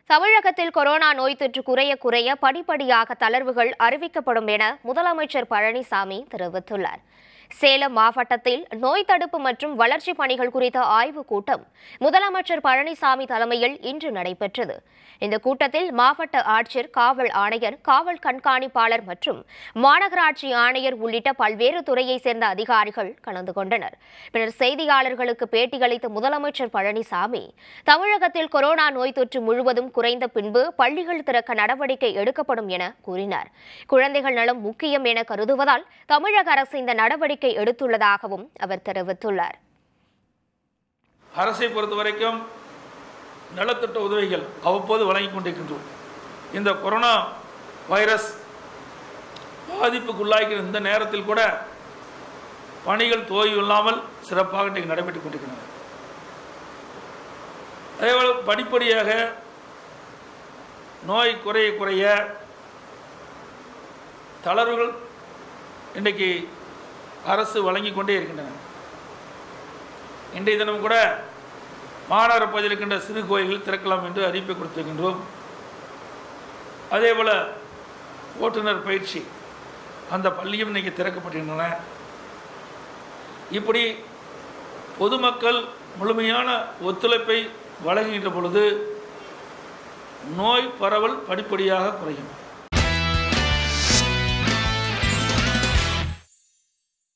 தமிழகத்தில் கொரோனா நோய் தொற்று குறைய குறைய படிப்படியாக தளர்வுகள் அறிவிக்கப்படும் என முதலமைச்சர் பழனிசாமி தெரிவித்துள்ளார் சேலம் மாவட்டத்தில் நோய் தடுப்பு மற்றும் வளர்ச்சி பணிகள் குறித்த ஆய்வுக் கூட்டம் முதலமைச்சர் பழனிசாமி தலைமையில் இன்று நடைபெற்றது இந்த கூட்டத்தில் மாவட்ட ஆட்சியர் காவல் ஆணையர் காவல் கண்காணிப்பாளர் மற்றும் மாநகராட்சி ஆணையர் உள்ளிட்ட பல்வேறு துறையைச் சேர்ந்த அதிகாரிகள் கலந்து கொண்டனர் பின்னர் செய்தியாளர்களுக்கு பேட்டியளித்த முதலமைச்சர் பழனிசாமி தமிழகத்தில் கொரோனா நோய் தொற்று முழுவதும் குறைந்த பின்பு பள்ளிகள் திறக்க நடவடிக்கை எடுக்கப்படும் என கூறினார் குழந்தைகள் நலம் முக்கியம் என கருதுவதால் தமிழக அரசு இந்த நடவடிக்கை எடுத்துள்ளதாகவும் அவர் தெரிவித்துள்ளார் அரசை பொறுத்த வரைக்கும் நலத்திட்ட உதவிகள் அவ்வப்போது வழங்கிக் கொண்டிருக்கின்றோம் இந்த கொரோனா வைரஸ் பாதிப்புக்குள்ளாகிற இந்த நேரத்தில் கூட பணிகள் தோய்வு இல்லாமல் சிறப்பாக இன்றைக்கு நடைபெற்றுக் கொண்டிருக்கின்றன அதேபோல் படிப்படியாக நோய் குறைய குறைய தளர்வுகள் இன்றைக்கு அரசு வழங்கிக் கொண்டே இருக்கின்றன இன்றைய தினம் கூட மாநகர பகுதியில் இருக்கின்ற சிறு கோயில்கள் திறக்கலாம் என்று அறிவிப்பை கொடுத்திருக்கின்றோம் அதேபோல் ஓட்டுநர் பயிற்சி அந்த பள்ளியும் இன்றைக்கி திறக்கப்பட்டிருக்கின்றன இப்படி பொதுமக்கள் முழுமையான ஒத்துழைப்பை வழங்குகின்ற பொழுது நோய் பரவல் படிப்படியாக குறையும்